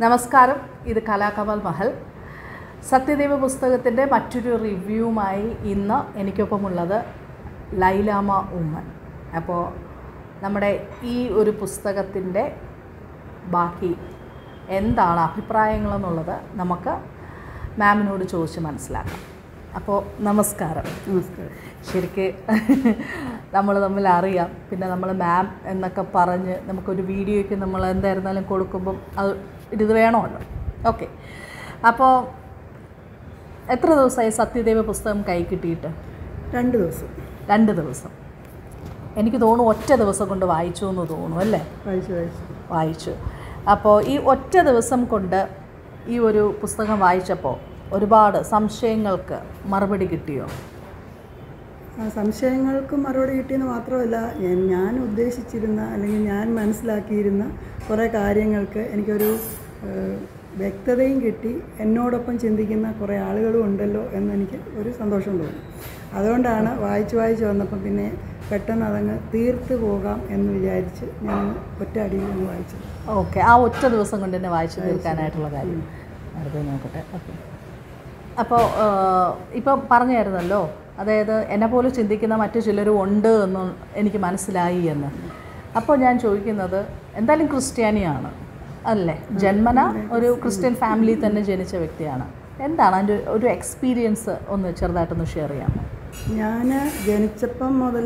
നമസ്കാരം ഇത് കലാകമൽ മഹൽ സത്യദേവ പുസ്തകത്തിൻ്റെ മറ്റൊരു റിവ്യൂവുമായി ഇന്ന് എനിക്കൊപ്പമുള്ളത് ലൈലാമ ഉമ്മൻ അപ്പോൾ നമ്മുടെ ഈ ഒരു പുസ്തകത്തിൻ്റെ ബാക്കി എന്താണ് അഭിപ്രായങ്ങളെന്നുള്ളത് നമുക്ക് മാമിനോട് ചോദിച്ച് മനസ്സിലാക്കാം അപ്പോൾ നമസ്കാരം നമസ്കാരം ശരിക്ക് നമ്മൾ തമ്മിൽ അറിയാം പിന്നെ നമ്മൾ മാം എന്നൊക്കെ പറഞ്ഞ് നമുക്കൊരു വീഡിയോയ്ക്ക് നമ്മൾ എന്തായിരുന്നാലും കൊടുക്കുമ്പം അത് ഇത് വേണമല്ലോ ഓക്കെ അപ്പോൾ എത്ര ദിവസമായി സത്യദേവ പുസ്തകം കൈ കിട്ടിയിട്ട് രണ്ട് ദിവസം രണ്ട് ദിവസം എനിക്ക് തോന്നുന്നു ഒറ്റ ദിവസം കൊണ്ട് വായിച്ചു എന്ന് തോന്നുന്നു അല്ലേ വായിച്ചു വായിച്ചു വായിച്ചു അപ്പോൾ ഈ ഒറ്റ ദിവസം കൊണ്ട് ഈ ഒരു പുസ്തകം വായിച്ചപ്പോൾ ഒരുപാട് സംശയങ്ങൾക്ക് മറുപടി കിട്ടിയോ ആ സംശയങ്ങൾക്ക് മറുപടി കിട്ടിയെന്ന് മാത്രമല്ല ഞാൻ- ഞാൻ ഉദ്ദേശിച്ചിരുന്ന അല്ലെങ്കിൽ ഞാൻ മനസ്സിലാക്കിയിരുന്ന കുറേ കാര്യങ്ങൾക്ക് എനിക്കൊരു ഏഹ്, വ്യക്തതയും കിട്ടി എന്നോടൊപ്പം ചിന്തിക്കുന്ന കുറേ ആളുകളും ഉണ്ടല്ലോ എന്നെനിക്ക് ഒരു സന്തോഷം തോന്നി അതുകൊണ്ടാണ് വായിച്ച് വായിച്ച് വന്നപ്പം പിന്നെ പെട്ടെന്ന് അതങ്ങ് തീർത്ത് പോകാം എന്ന് വിചാരിച്ച് ഞാൻ ഒറ്റ അടിയിൽ അങ്ങ് വായിച്ചത് ഓക്കെ ആ ഒറ്റ ദിവസം കൊണ്ട് തന്നെ വായിച്ചു തീർക്കാനായിട്ടുള്ള കാര്യം അടുത്ത് നോക്കട്ടെ ഓക്കെ അപ്പോൾ ഇപ്പം പറഞ്ഞായിരുന്നല്ലോ അതായത് എന്നെ പോലെ ചിന്തിക്കുന്ന മറ്റു ചിലരും ഉണ്ട് എന്ന് എനിക്ക് മനസ്സിലായി എന്ന് അപ്പോൾ ഞാൻ ചോദിക്കുന്നത് എന്തായാലും ക്രിസ്ത്യാനിയാണ് അല്ലേ ജന്മന ഒരു ക്രിസ്ത്യൻ ഫാമിലി തന്നെ ജനിച്ച വ്യക്തിയാണ് എന്താണ് അതിൻ്റെ ഒരു എക്സ്പീരിയൻസ് ഒന്ന് ചെറുതായിട്ടൊന്ന് ഷെയർ ചെയ്യാമോ ഞാൻ ജനിച്ചപ്പം മുതൽ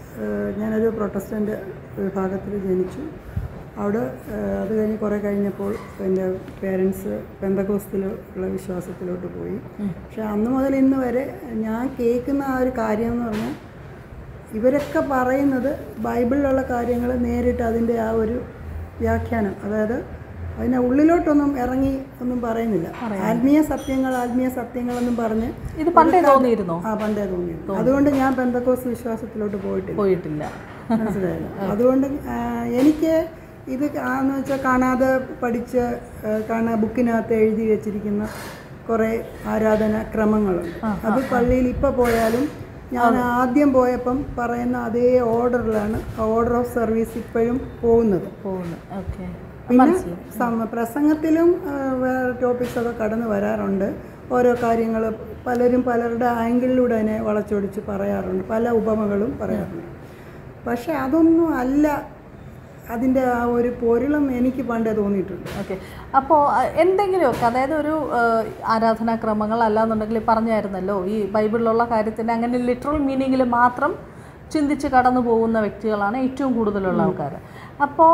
ഞാനൊരു പ്രൊട്ടസ്റ്റൻ്റ് വിഭാഗത്തിൽ ജനിച്ചു അവിടെ ഏഹ്, അത് കഴിഞ്ഞ് കുറേ കഴിഞ്ഞപ്പോൾ എൻ്റെ പേരൻസ് പെന്തകോസ്തിലുള്ള വിശ്വാസത്തിലോട്ട് പോയി പക്ഷെ അന്ന് മുതൽ ഇന്ന് വരെ ഞാൻ കേൾക്കുന്ന ആ ഒരു കാര്യം എന്ന് പറഞ്ഞാൽ ഇവരൊക്കെ പറയുന്നത് ബൈബിളിലുള്ള കാര്യങ്ങൾ നേരിട്ട് അതിൻ്റെ ആ ഒരു വ്യാഖ്യാനം അതായത് അതിൻ്റെ ഉള്ളിലോട്ടൊന്നും ഇറങ്ങി ഒന്നും പറയുന്നില്ല ആത്മീയ സത്യങ്ങൾ ആത്മീയ സത്യങ്ങളെന്നും പറഞ്ഞ് ഇത് പണ്ടേ തോന്നിയിരുന്നോ ആ പണ്ടേ തോന്നിയിരുന്നു അതുകൊണ്ട് ഞാൻ പെന്തക്കോസ് വിശ്വാസത്തിലോട്ട് പോയിട്ടില്ല പോയിട്ടില്ല മനസ്സിലായില്ല അതുകൊണ്ട് ആ, എനിക്ക് ഇത് ആന്ന് വെച്ചാൽ കാണാതെ പഠിച്ച് ആ, കാണാ ബുക്കിനകത്ത് എഴുതി വെച്ചിരിക്കുന്ന കുറേ ആരാധന ക്രമങ്ങളുണ്ട് അത് പള്ളിയിൽ ഇപ്പോൾ പോയാലും ഞാൻ ആദ്യം പോയപ്പം പറയുന്ന അതേ ഓർഡറിലാണ് ഓർഡർ ഓഫ് സർവീസ് ഇപ്പോഴും പോകുന്നത് പോകുന്നു ഓക്കെ പിന്നെ സമ- പ്രസംഗത്തിലും ആ, വേറെ ടോപ്പിക്സ് ഒക്കെ കടന്നു വരാറുണ്ട് ഓരോ കാര്യങ്ങൾ പലരും പലരുടെ ആംഗിളിലൂടെ തന്നെ വളച്ചൊടിച്ച് പറയാറുണ്ട് പല ഉപമകളും പറയാറുണ്ട് പക്ഷെ അതൊന്നും അല്ല അതിൻ്റെ ആ ഒരു പൊരുളം എനിക്ക് പണ്ടേ തോന്നിയിട്ടുണ്ട് ഓക്കെ അപ്പോൾ എന്തെങ്കിലുമൊക്കെ അതായത് ഒരു ഏഹ്, ആരാധനാക്രമങ്ങൾ അല്ലാന്നുണ്ടെങ്കിൽ പറഞ്ഞായിരുന്നല്ലോ ഈ ബൈബിളിലുള്ള കാര്യത്തിന് അങ്ങനെ ലിറ്ററൽ മീനിങ്ങിൽ മാത്രം ചിന്തിച്ച് കടന്നു പോകുന്ന വ്യക്തികളാണ് ഏറ്റവും കൂടുതലുള്ള ആൾക്കാർ അപ്പോൾ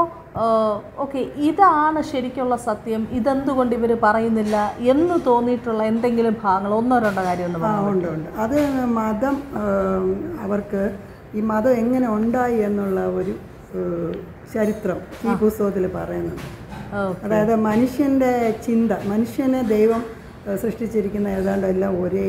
ഓക്കെ ഇതാണ് ശരിക്കുള്ള സത്യം ഇതെന്തുകൊണ്ട് ഇവർ പറയുന്നില്ല എന്ന് തോന്നിയിട്ടുള്ള എന്തെങ്കിലും ഭാഗങ്ങൾ ഒന്നോ രണ്ടോ കാര്യം ഒന്ന് ആ പറയാം ഉണ്ട് ഉണ്ട് അത് മതം ആ, അവർക്ക് ഈ മതം എങ്ങനെ ഉണ്ടായി എന്നുള്ള ഒരു ആ, ചരിത്രം ഈ പുസ്തകത്തിൽ പറയുന്നുണ്ട് ഓക്കെ അതായത് മനുഷ്യൻ്റെ ചിന്ത മനുഷ്യനെ ദൈവം ഏഹ്, സൃഷ്ടിച്ചിരിക്കുന്ന ഏതാണ്ട് എല്ലാം ഒരേ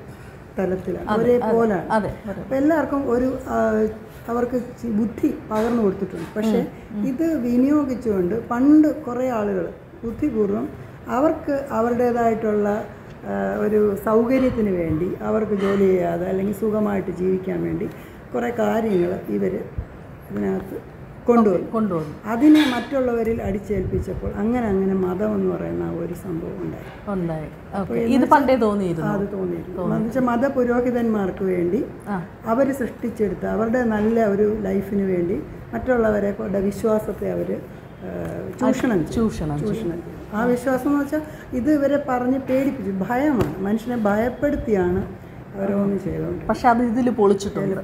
തലത്തിലാണ് ഒരേ പോലാണ് അതെ അപ്പം എല്ലാവർക്കും ഒരു ആ, അവർക്ക് ചി- ബുദ്ധി പകർന്നു കൊടുത്തിട്ടുണ്ട് പക്ഷേ ഇത് വിനിയോഗിച്ചുകൊണ്ട് പണ്ട് കുറേ ആളുകൾ ബുദ്ധിപൂർവം അവർക്ക് അവരുടേതായിട്ടുള്ള ആ, ഒരു സൗകര്യത്തിന് വേണ്ടി അവർക്ക് ജോലി ചെയ്യാതെ അല്ലെങ്കിൽ സുഖമായിട്ട് ജീവിക്കാൻ വേണ്ടി കുറേ കാര്യങ്ങൾ ഇവർ ഇതിനകത്ത് കൊണ്ടുവന്നു കൊണ്ടുവന്നു അതിനെ മറ്റുള്ളവരിൽ അടിച്ചേൽപ്പിച്ചപ്പോൾ അങ്ങനെ അങ്ങനെ മതം എന്ന് പറയുന്ന ആ ഒരു സംഭവം ഉണ്ടായി ഉണ്ടായി ഓക്കെ ഇത് പണ്ടേ തോന്നിയിരുന്നു അത് തോന്നിയിരുന്നു എന്നുവെച്ചാൽ മതപുരോഹിതന്മാർക്ക് വേണ്ടി ആ അവർ സൃഷ്ടിച്ചെടുത്ത അവരുടെ നല്ല ഒരു ലൈഫിന് വേണ്ടി മറ്റുള്ളവരെ കൊണ്ട് വിശ്വാസത്തെ അവർ ചൂഷണം ചെയ്യും ചൂഷണം ചൂഷണം ചെയ്യും ആ വിശ്വാസം എന്ന് വെച്ചാൽ ഇത് ഇവരെ പറഞ്ഞ് പേടിപ്പിച്ചു ഭയമാണ് മനുഷ്യനെ ഭയപ്പെടുത്തിയാണ് ഓരോന്ന് ചെയ്തുകൊണ്ട് പക്ഷെ അത് ഇതിൽ പൊളിച്ചിട്ടുണ്ട്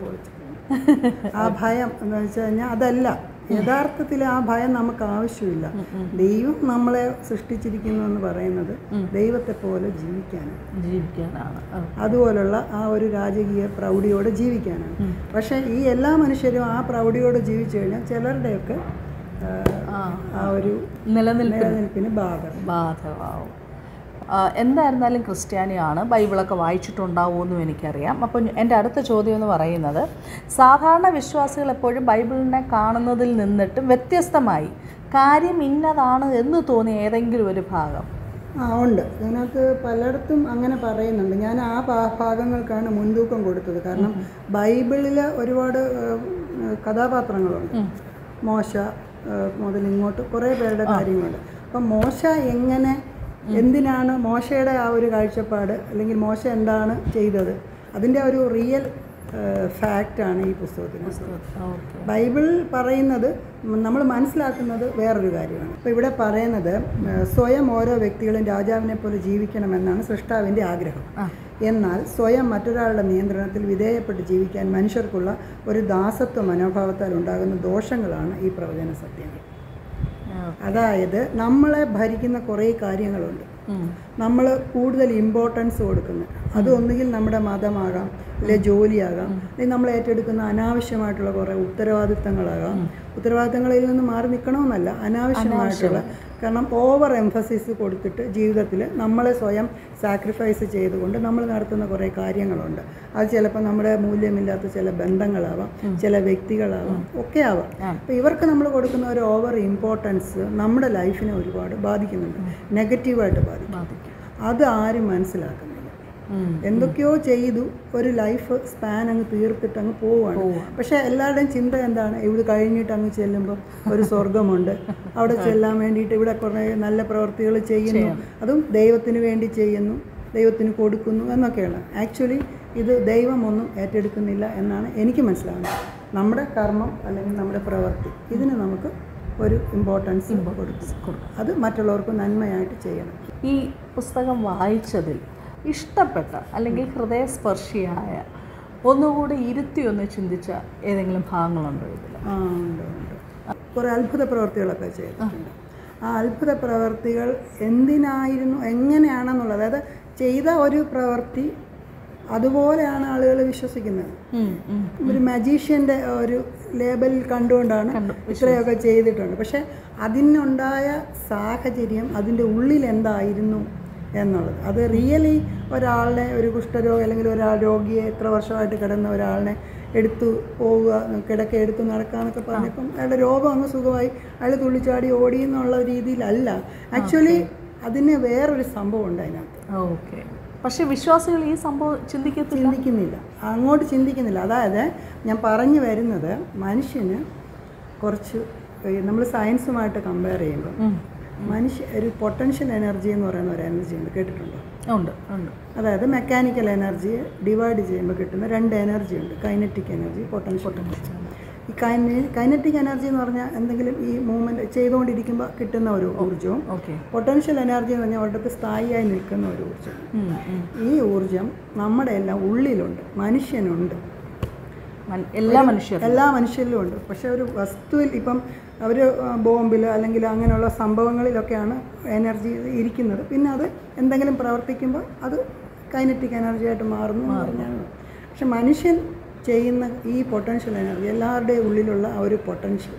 ആ ഭയം എന്ന് വെച്ച് കഴിഞ്ഞാൽ അതല്ല യഥാർത്ഥത്തിൽ ആ ഭയം നമുക്ക് ആവശ്യമില്ല ദൈവം നമ്മളെ സൃഷ്ടിച്ചിരിക്കുന്നു എന്ന് പറയുന്നത് ദൈവത്തെ പോലെ ജീവിക്കാനാണ് ജീവിക്കാനാണ് ആ. അതുപോലുള്ള ആ ഒരു രാജകീയ പ്രൗഢിയോടെ ജീവിക്കാനാണ് പക്ഷേ ഈ എല്ലാ മനുഷ്യരും ആ പ്രൗഢിയോടെ ജീവിച്ചു കഴിഞ്ഞാൽ ചിലരുടെയൊക്കെ ആ, ആ ആ ഒരു നിലനിൽപ്പ് നിലനിൽപ്പിന് ബാധകം ബാധകമാവും ആ, എന്തായിരുന്നാലും ക്രിസ്ത്യാനിയാണ് ബൈബിളൊക്കെ വായിച്ചിട്ടുണ്ടാവുമെന്നും എനിക്കറിയാം അപ്പം എൻ്റെ അടുത്ത ചോദ്യം എന്ന് പറയുന്നത് സാധാരണ വിശ്വാസികൾ എപ്പോഴും ബൈബിളിനെ കാണുന്നതിൽ നിന്നിട്ടും വ്യത്യസ്തമായി കാര്യം ഇന്നതാണ് എന്ന് തോന്നിയ ഏതെങ്കിലും ഒരു ഭാഗം ആ ഉണ്ട് ഇതിനകത്ത് പലയിടത്തും അങ്ങനെ പറയുന്നുണ്ട് ഞാൻ ആ ഭാ- ഭാഗങ്ങൾക്കാണ് മുൻതൂക്കം കൊടുത്തത് കാരണം ബൈബിളിൽ ഒരുപാട് ഏഹ്, കഥാപാത്രങ്ങളുണ്ട് മോശ ഏഹ്, മുതൽ ഇങ്ങോട്ട് കുറേ പേരുടെ കാര്യങ്ങളുണ്ട് അപ്പം മോശ എങ്ങനെ എന്തിനാണ് മോശയുടെ ആ ഒരു കാഴ്ചപ്പാട് അല്ലെങ്കിൽ മോശ എന്താണ് ചെയ്തത് അതിൻ്റെ ഒരു റിയൽ ഫാക്റ്റാണ് ഈ പുസ്തകത്തിന് ഓക്കെ ബൈബിൾ പറയുന്നത് നമ്മൾ മനസ്സിലാക്കുന്നത് വേറൊരു കാര്യമാണ് അപ്പോൾ ഇവിടെ പറയുന്നത് ഏഹ്, സ്വയം ഓരോ വ്യക്തികളും രാജാവിനെ പോലെ ജീവിക്കണമെന്നാണ് സൃഷ്ടാവിൻ്റെ ആഗ്രഹം ആ എന്നാൽ സ്വയം മറ്റൊരാളുടെ നിയന്ത്രണത്തിൽ വിധേയപ്പെട്ട് ജീവിക്കാൻ മനുഷ്യർക്കുള്ള ഒരു ദാസത്വ മനോഭാവത്താൽ ഉണ്ടാകുന്ന ദോഷങ്ങളാണ് ഈ പ്രവചന സത്യങ്ങൾ അതായത് നമ്മളെ ഭരിക്കുന്ന കുറേ കാര്യങ്ങളുണ്ട് ഉം. നമ്മൾ കൂടുതൽ ഇമ്പോർട്ടൻസ് കൊടുക്കുന്നത് അത് ഒന്നുകിൽ നമ്മുടെ മതമാകാം അല്ലെ ജോലിയാകാം അല്ലെങ്കിൽ നമ്മൾ ഏറ്റെടുക്കുന്ന അനാവശ്യമായിട്ടുള്ള കുറേ ഉത്തരവാദിത്തങ്ങളാകാം ഉത്തരവാദിത്തങ്ങളിൽ നിന്ന് മാറി നിൽക്കണമെന്നല്ല അനാവശ്യമായിട്ടുള്ള കാരണം ഓവർ എംഫസിസ് കൊടുത്തിട്ട് ജീവിതത്തിൽ നമ്മളെ സ്വയം സാക്രിഫൈസ് ചെയ്തുകൊണ്ട് നമ്മൾ നടത്തുന്ന കുറേ കാര്യങ്ങളുണ്ട് അത് ചിലപ്പോൾ നമ്മുടെ മൂല്യമില്ലാത്ത ചില ബന്ധങ്ങളാവാം ചില വ്യക്തികളാവാം ഒക്കെ ആവാം അപ്പോൾ ഇവർക്ക് നമ്മൾ കൊടുക്കുന്ന ഒരു ഓവർ ഇമ്പോർട്ടൻസ് നമ്മുടെ ലൈഫിനെ ഒരുപാട് ബാധിക്കുന്നുണ്ട് നെഗറ്റീവായിട്ട് ബാധിക്കും ബാധിക്കും അത് ആരും മനസ്സിലാക്കുന്നില്ല ഉം. എന്തൊക്കെയോ ചെയ്തു ഒരു ലൈഫ് സ്പാൻ അങ്ങ് തീർത്തിട്ട് അങ്ങ് പോവുകയാണ് പക്ഷേ എല്ലാവരുടെയും ചിന്ത എന്താണ് ഇത് കഴിഞ്ഞിട്ട് അങ്ങ് ചെല്ലുമ്പോൾ ഒരു സ്വർഗമുണ്ട് അവിടെ ചെല്ലാൻ വേണ്ടിയിട്ട് ഇവിടെ കുറേ നല്ല പ്രവൃത്തികൾ ചെയ്യുന്നു അതും ദൈവത്തിന് വേണ്ടി ചെയ്യുന്നു ദൈവത്തിന് കൊടുക്കുന്നു എന്നൊക്കെയാണ് ആക്ച്വലി ഇത് ദൈവമൊന്നും ഏറ്റെടുക്കുന്നില്ല എന്നാണ് എനിക്ക് മനസ്സിലാവുന്നത് നമ്മുടെ കർമ്മം അല്ലെങ്കിൽ നമ്മുടെ പ്രവൃത്തി ഇതിന് നമുക്ക് ഒരു ഇമ്പോർട്ടൻസ് കൊടുക്കും അത് മറ്റുള്ളവർക്ക് നന്മയായിട്ട് ചെയ്യണം ഈ പുസ്തകം വായിച്ചതിൽ ഇഷ്ടപ്പെട്ട അല്ലെങ്കിൽ ഹൃദയസ്പർശിയായ ഒന്നുകൂടി ഇരുത്തി ഒന്ന് ചിന്തിച്ച ഏതെങ്കിലും ഭാഗങ്ങളുണ്ടോ ഇതിൽ ആ ഉണ്ട് ഉണ്ട് കുറേ അത്ഭുത പ്രവർത്തികളൊക്കെ ചെയ്തിട്ടുണ്ട് ആ അത്ഭുത പ്രവർത്തികൾ എന്തിനായിരുന്നു എങ്ങനെയാണെന്നുള്ളത് അതായത് ചെയ്ത ഒരു പ്രവൃത്തി അതുപോലെയാണ് ആളുകൾ വിശ്വസിക്കുന്നത് ഉം, ഉം. ഒരു മജീഷ്യൻ്റെ ഒരു ലേബൽ കണ്ടുകൊണ്ടാണ് ഇത്രയൊക്കെ ചെയ്തിട്ടുണ്ട് പക്ഷെ അതിനുണ്ടായ സാഹചര്യം അതിൻ്റെ ഉള്ളിൽ എന്തായിരുന്നു എന്നുള്ളത് അത് റിയലി ഒരാളിനെ ഒരു കുഷ്ഠരോഗി അല്ലെങ്കിൽ ഒരാൾ രോഗിയെ എത്ര വർഷമായിട്ട് കിടന്ന ഒരാളിനെ എടുത്തു പോവുക കിടക്ക എടുത്ത് നടക്കുക എന്നൊക്കെ പറഞ്ഞപ്പം അയാളുടെ രോഗം അങ്ങ് സുഖമായി അയാൾ തുള്ളിച്ചാടി ഓടി എന്നുള്ള രീതിയിലല്ല ആക്ച്വലി അതിന് വേറൊരു സംഭവം ഉണ്ട് അതിനകത്ത് ഓക്കെ പക്ഷെ വിശ്വാസികൾ ഈ സംഭവം ചിന്തിക്കത്തില്ല ചിന്തിക്കുന്നില്ല അങ്ങോട്ട് ചിന്തിക്കുന്നില്ല അതായത് ഞാൻ പറഞ്ഞു വരുന്നത് മനുഷ്യന് കുറച്ച് നമ്മൾ സയൻസുമായിട്ട് കമ്പയർ ചെയ്യുമ്പോൾ ഉം. മനുഷ്യ ഒരു പൊട്ടൻഷ്യൽ എനർജി എന്ന് പറയുന്ന ഒരു എനർജി ഉണ്ട് കേട്ടിട്ടുണ്ടോ ഉണ്ട് ഉണ്ട് അതായത് മെക്കാനിക്കൽ എനർജിയെ ഡിവൈഡ് ചെയ്യുമ്പോൾ കിട്ടുന്ന രണ്ട് എനർജി ഉണ്ട് കൈനറ്റിക് എനർജി പൊട്ടൻഷ്യൽ എനർജി ഈ കൈനറ്റിക് എനർജി എന്ന് പറഞ്ഞാൽ എന്തെങ്കിലും ഈ മൂവ്മെൻറ്റ് ചെയ്തുകൊണ്ടിരിക്കുമ്പോൾ കിട്ടുന്ന ഒരു ഊർജ്ജവും ഓക്കെ പൊട്ടൻഷ്യൽ എനർജി എന്ന് പറഞ്ഞാൽ ഒരിടത്ത് സ്ഥായിയായി നിൽക്കുന്ന ഒരു ഊർജ്ജം ഈ ഊർജം നമ്മുടെ എല്ലാം ഉള്ളിലുണ്ട് മനുഷ്യനുണ്ട് എല്ലാ മനുഷ്യരും എല്ലാ മനുഷ്യരിലും ഉണ്ട് പക്ഷെ ഒരു വസ്തുവിൽ ഇപ്പം അവർ ബോംബിൽ അല്ലെങ്കിൽ അങ്ങനെയുള്ള സംഭവങ്ങളിലൊക്കെയാണ് എനർജി ഇരിക്കുന്നത് പിന്നെ അത് എന്തെങ്കിലും പ്രവർത്തിക്കുമ്പോൾ അത് കൈനറ്റിക് എനർജി ആയിട്ട് മാറുന്നു എന്ന് പറഞ്ഞാണ് പക്ഷെ മനുഷ്യൻ ചെയ്യുന്ന ഈ പൊട്ടൻഷ്യൽ എനർജി എല്ലാവരുടെയും ഉള്ളിലുള്ള ആ ഒരു പൊട്ടൻഷ്യൽ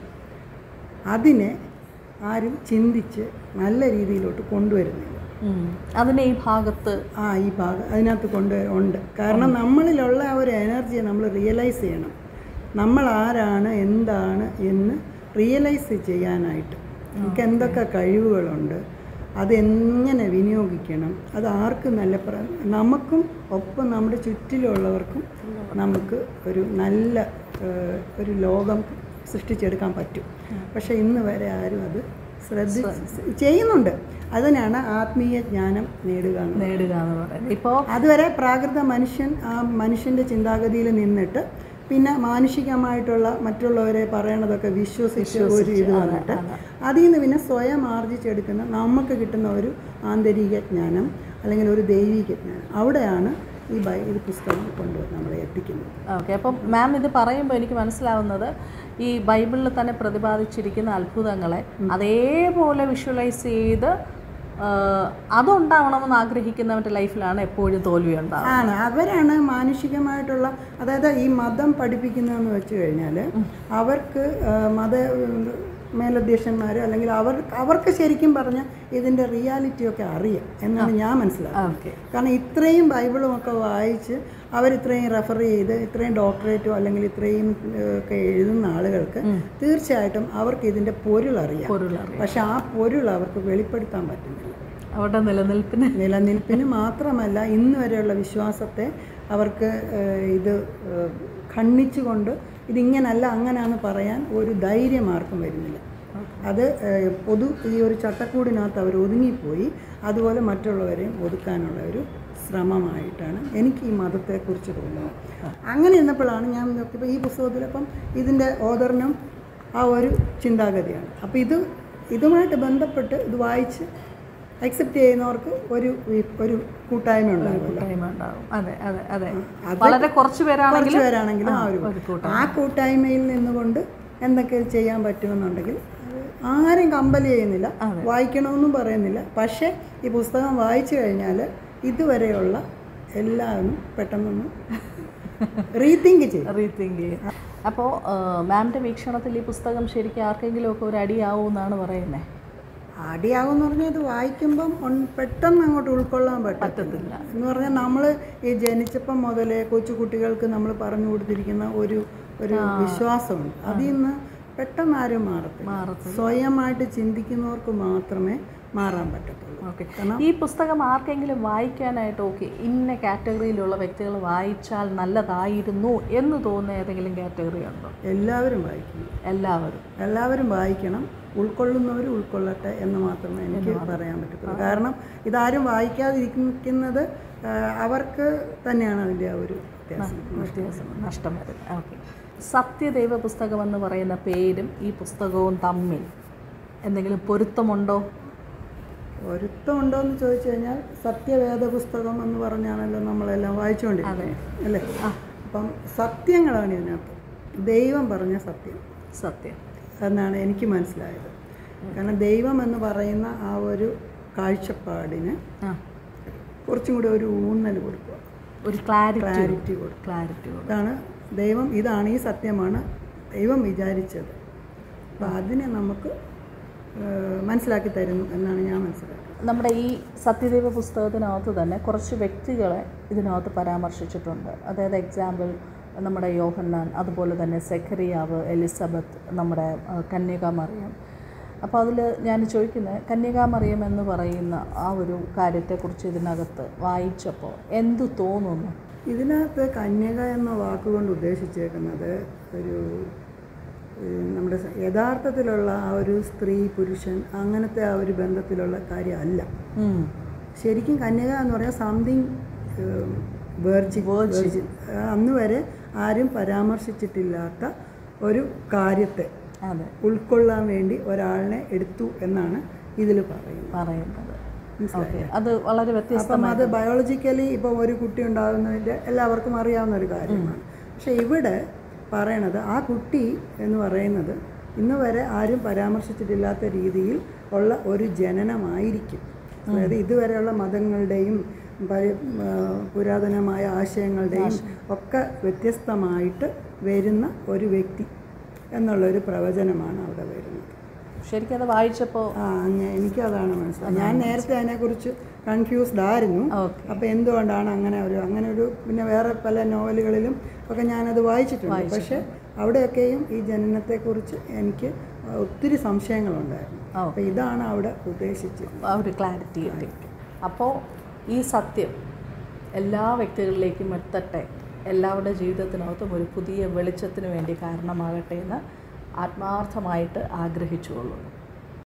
അതിനെ ആരും ചിന്തിച്ച് നല്ല രീതിയിലോട്ട് കൊണ്ടുവരുന്നില്ല ഉം. അതിനെ ഈ ഭാഗത്ത് ആ ഈ ഭാഗം അതിനകത്ത് കൊണ്ട് ഉണ്ട് കാരണം നമ്മളിലുള്ള ആ ഒരു എനർജിയെ നമ്മൾ റിയലൈസ് ചെയ്യണം നമ്മൾ ആരാണ് എന്താണ് എന്ന് റിയലൈസ് ചെയ്യാനായിട്ട് നമുക്ക് എന്തൊക്കെ കഴിവുകളുണ്ട് അതെങ്ങനെ വിനിയോഗിക്കണം അത് ആർക്ക് നല്ല പ്ര നമുക്കും ഒപ്പം നമ്മുടെ ചുറ്റിലുള്ളവർക്കും നമുക്ക് ഒരു നല്ല ഏഹ്, ഒരു ലോകം സൃഷ്ടിച്ചെടുക്കാൻ പറ്റും പക്ഷേ ഇന്ന് വരെ ആരും അത് ശ്രദ്ധിച്ച് ചെയ്യുന്നുണ്ട് അതിനാണ് ആത്മീയ ജ്ഞാനം നേടുക എന്നുള്ളത്. നേടുക എന്ന് പറയുന്നത് ഇപ്പോൾ അതുവരെ പ്രാകൃത മനുഷ്യൻ ആ മനുഷ്യൻ്റെ ചിന്താഗതിയിൽ നിന്നിട്ട് പിന്നെ മാനുഷികമായിട്ടുള്ള മറ്റുള്ളവരെ പറയണതൊക്കെ വിശ്വസിച്ച് ഒരു ഇത് വന്നിട്ട് അതിൽ നിന്ന് പിന്നെ സ്വയം ആർജിച്ചെടുക്കുന്ന നമുക്ക് കിട്ടുന്ന ഒരു ആന്തരിക ജ്ഞാനം അല്ലെങ്കിൽ ഒരു ദൈവിക ജ്ഞാനം അവിടെയാണ് ഈ ബൈ ഈ പുസ്തകം കൊണ്ട് നമ്മളെ എത്തിക്കുന്നത് ഓക്കെ അപ്പം മാം ഇത് പറയുമ്പോൾ എനിക്ക് മനസ്സിലാവുന്നത് ഈ ബൈബിളിൽ തന്നെ പ്രതിപാദിച്ചിരിക്കുന്ന അത്ഭുതങ്ങളെ അതേപോലെ വിഷ്വലൈസ് ചെയ്ത് ആ, അതുണ്ടാവണമെന്ന് ആഗ്രഹിക്കുന്നവരുടെ ലൈഫിലാണ് എപ്പോഴും തോൽവി ഉണ്ടാവുക ആണ് അവരാണ് മാനുഷികമായിട്ടുള്ള അതായത് ഈ മതം പഠിപ്പിക്കുന്നതെന്ന് വെച്ച് കഴിഞ്ഞാൽ അവർക്ക് ആ, മത മേലധ്യക്ഷന്മാർ അല്ലെങ്കിൽ അവർ അവർക്ക് ശരിക്കും പറഞ്ഞാൽ ഇതിൻ്റെ റിയാലിറ്റിയൊക്കെ അറിയാം എന്നാണ് ഞാൻ മനസ്സിലാക്കുന്നത് ഓക്കെ കാരണം ഇത്രയും ബൈബിളും ഒക്കെ വായിച്ച് അവരിത്രയും റെഫർ ചെയ്ത് ഇത്രയും ഡോക്ടറേറ്റോ അല്ലെങ്കിൽ ഇത്രയും ഏഹ്, ഒക്കെ എഴുതുന്ന ആളുകൾക്ക് തീർച്ചയായിട്ടും അവർക്ക് ഇതിൻ്റെ പൊരുൾ അറിയാം പൊരുളറിയാം പക്ഷെ ആ പൊരുൾ അവർക്ക് വെളിപ്പെടുത്താൻ പറ്റുന്നില്ല അവരുടെ നിലനിൽപ്പിന് നിലനിൽപ്പിന് മാത്രമല്ല ഇന്ന് വരെയുള്ള വിശ്വാസത്തെ അവർക്ക് ഏഹ്, ഇത് ഏഹ്, ഖണ്ഡിച്ചുകൊണ്ട് ഇതിങ്ങനല്ല അങ്ങനെയാണെന്ന് പറയാൻ ഒരു ധൈര്യം ആർക്കും വരുന്നില്ല അത് ഏഹ്, പൊതു ഈ ഒരു ചട്ടക്കൂടിനകത്ത് അവർ ഒതുങ്ങിപ്പോയി അതുപോലെ മറ്റുള്ളവരെയും ഒതുക്കാനുള്ള ഒരു ശ്രമമായിട്ടാണ് എനിക്ക് ഈ മതത്തെക്കുറിച്ച് തോന്നുന്നത് അങ്ങനെ ഇരുന്നപ്പോഴാണ് ഞാൻ നോക്കിയപ്പോൾ ഈ പുസ്തകത്തിൽ അപ്പം ഇതിൻ്റെ ഓദറിനും ആ ഒരു ചിന്താഗതിയാണ് അപ്പോൾ ഇത് ഇതുമായിട്ട് ബന്ധപ്പെട്ട് ഇത് വായിച്ച് അക്സെപ്റ്റ് ചെയ്യുന്നവർക്ക് ഒരു വി- ഒരു കൂട്ടായ്മ ഉണ്ടാകുമല്ലോ ടൈം ഉണ്ടാവും അതെ അതെ അതെ അത് വളരെ കുറച്ച് പേരാണെങ്കിൽ കുറച്ച് പേരാണെങ്കിലും ആ ഒരു ഒരു കൂട്ടം ആ കൂട്ടായ്മയിൽ നിന്നുകൊണ്ട് എന്തൊക്കെ ചെയ്യാൻ പറ്റുമെന്നുണ്ടെങ്കിൽ അത് ആരും കമ്പൽ ചെയ്യുന്നില്ല വായിക്കണമെന്നും പറയുന്നില്ല പക്ഷേ ഈ പുസ്തകം വായിച്ചു കഴിഞ്ഞാൽ ഇതുവരെയുള്ള എല്ലാവരും പെട്ടെന്നൊന്ന് റീതിങ്ക് ചെയ്യും റീതിങ്ക് ചെയ്യും അപ്പോൾ മാമിൻ്റെ വീക്ഷണത്തിൽ ഈ പുസ്തകം ശരിക്കും ആർക്കെങ്കിലും ഒക്കെ ഒരു അടിയാവും പറയുന്നത് അടിയാകുമെന്ന് പറഞ്ഞാൽ ഇത് വായിക്കുമ്പം ഒൺ- പെട്ടെന്ന് അങ്ങോട്ട് ഉൾക്കൊള്ളാൻ പറ്റത്തില്ല എന്ന് പറഞ്ഞാൽ നമ്മൾ ഈ ജനിച്ചപ്പം മുതലേ കൊച്ചു കുട്ടികൾക്ക് നമ്മൾ പറഞ്ഞു കൊടുത്തിരിക്കുന്ന ഒരു ഒരു വിശ്വാസമുണ്ട് അതിൽ നിന്ന് പെട്ടെന്ന് ആരും മാറത്തില്ല മാറത്തില്ല. സ്വയമായിട്ട് ചിന്തിക്കുന്നവർക്ക് മാത്രമേ മാറാൻ പറ്റത്തുള്ളൂ ഓക്കെ കാരണം ഈ പുസ്തകം ആർക്കെങ്കിലും വായിക്കാനായിട്ട് ഓക്കെ ഇന്ന കാറ്റഗറിയിലുള്ള വ്യക്തികൾ വായിച്ചാൽ നല്ലതായിരുന്നു എന്ന് തോന്നുന്ന ഏതെങ്കിലും കാറ്റഗറി ഉണ്ടോ എല്ലാവരും വായിക്കണം എല്ലാവരും എല്ലാവരും വായിക്കണം ഉൾക്കൊള്ളുന്നവർ ഉൾക്കൊള്ളട്ടെ എന്ന് മാത്രമേ എനിക്ക് പറയാൻ പറ്റത്തുള്ളൂ കാരണം ഇതാരും വായിക്കാതിരിക്കുന്നത് ആ, അവർക്ക് തന്നെയാണ് അതിൻ്റെ ആ ഒരു വ്യത്യാസം വ്യത്യാസം നഷ്ടം വരും ഓക്കെ സത്യദൈവ പുസ്തകം എന്ന് പറയുന്ന പേരും ഈ പുസ്തകവും തമ്മിൽ എന്തെങ്കിലും പൊരുത്തമുണ്ടോ ഒരുത്തമുണ്ടോ എന്ന് ചോദിച്ചു കഴിഞ്ഞാൽ സത്യവേദ പുസ്തകം എന്ന് പറഞ്ഞാണല്ലോ നമ്മളെല്ലാം വായിച്ചുകൊണ്ടിരിക്കുന്നത് അല്ലേ അപ്പം സത്യങ്ങളാണ് ഇതിനകത്ത് ദൈവം പറഞ്ഞ സത്യം സത്യം എന്നാണ് എനിക്ക് മനസ്സിലായത് കാരണം ദൈവം എന്ന് പറയുന്ന ആ ഒരു കാഴ്ചപ്പാടിന് ആ കുറച്ചും കൂടി ഒരു ഊന്നൽ കൊടുക്കുക ഒരു ക്ലാരിറ്റി ക്ലാരിറ്റി കൊടുക്കുക ക്ലാരിറ്റി ഇതാണ് ദൈവം ഇതാണ് ഈ സത്യമാണ് ദൈവം വിചാരിച്ചത് അപ്പം അതിനെ നമുക്ക് ഏഹ്, മനസ്സിലാക്കി തരുന്നു എന്നാണ് ഞാൻ മനസ്സിലാക്കുന്നത് നമ്മുടെ ഈ സത്യദൈവ പുസ്തകത്തിനകത്ത് തന്നെ കുറച്ച് വ്യക്തികളെ ഇതിനകത്ത് പരാമർശിച്ചിട്ടുണ്ട് അതായത് എക്സാമ്പിൾ നമ്മുടെ യോഹന്നാൻ അതുപോലെ തന്നെ സെഖറിയാവ് എലിസബത്ത് നമ്മുടെ ആ, കന്യക മറിയം അപ്പോൾ അതിൽ ഞാൻ ചോദിക്കുന്നത് കന്യക മറിയം എന്ന് പറയുന്ന ആ ഒരു കാര്യത്തെക്കുറിച്ച് ഇതിനകത്ത് വായിച്ചപ്പോൾ എന്തു തോന്നുന്നു ഇതിനകത്ത് കന്യക എന്ന വാക്കുകൊണ്ട് ഉദ്ദേശിച്ചേക്കുന്നത് ഒരു ഏഹ്, നമ്മുടെ സ- യഥാർത്ഥത്തിലുള്ള ആ ഒരു സ്ത്രീ പുരുഷൻ അങ്ങനത്തെ ആ ഒരു ബന്ധത്തിലുള്ള കാര്യമല്ല ഉം. ശരിക്കും കന്യക എന്ന് പറഞ്ഞാൽ സംതിങ് വേർജി വേർജി അന്ന് വരെ ആരും പരാമർശിച്ചിട്ടില്ലാത്ത ഒരു കാര്യത്തെ അതെ ഉൾക്കൊള്ളാൻ വേണ്ടി ഒരാളിനെ എടുത്തു എന്നാണ് ഇതിൽ പറയുന്നത് പറയുന്നത് മനസ്സിലായോ? ഓക്കെ അത് വളരെ വ്യത്യസ്ത അപ്പം അത് ബയോളജിക്കലി ഇപ്പോൾ ഒരു കുട്ടി ഉണ്ടാകുന്നതിൻ്റെ എല്ലാവർക്കും അറിയാവുന്ന ഒരു കാര്യമാണ് പക്ഷേ ഇവിടെ പറയണത് ആ കുട്ടി എന്ന് പറയുന്നത് ഇന്ന് വരെ ആരും പരാമർശിച്ചിട്ടില്ലാത്ത രീതിയിൽ ഉള്ള ഒരു ജനനമായിരിക്കും അതായത് ഇതുവരെയുള്ള മതങ്ങളുടെയും പരി- ആ, പുരാതനമായ ആശയങ്ങളുടെയും ഒക്കെ വ്യത്യസ്തമായിട്ട് വരുന്ന ഒരു വ്യക്തി എന്നുള്ളൊരു പ്രവചനമാണ് അവിടെ വരുന്നത് ശരിക്കും അത് വായിച്ചപ്പോൾ ആ അങ്ങനെ എനിക്കതാണ് മനസ്സിലായത് ഞാൻ നേരത്തെ അതിനെക്കുറിച്ച് കൺഫ്യൂസ്ഡ് ആയിരുന്നു ഓക്കെ അപ്പോൾ എന്തുകൊണ്ടാണ് അങ്ങനെ ഒരു അങ്ങനെ ഒരു പിന്നെ വേറെ പല നോവലുകളിലും ഒക്കെ ഞാനത് വായിച്ചിട്ടുണ്ട് പക്ഷേ അവിടെയൊക്കെയും ഈ ജനനത്തെക്കുറിച്ച് എനിക്ക് ഒത്തിരി സംശയങ്ങളുണ്ടായിരുന്നു ഓ. അപ്പോൾ ഇതാണ് അവിടെ ഉദ്ദേശിച്ചത് ആ ഒരു ക്ലാരിറ്റി കിട്ടി അപ്പോൾ ഈ സത്യം എല്ലാ വ്യക്തികളിലേക്കും എത്തട്ടെ എല്ലാവരുടെ ജീവിതത്തിനകത്തും ഒരു പുതിയ വെളിച്ചത്തിന് വേണ്ടി കാരണമാകട്ടെ എന്ന് ആത്മാർത്ഥമായിട്ട് ആഗ്രഹിച്ചുകൊള്ളുന്നു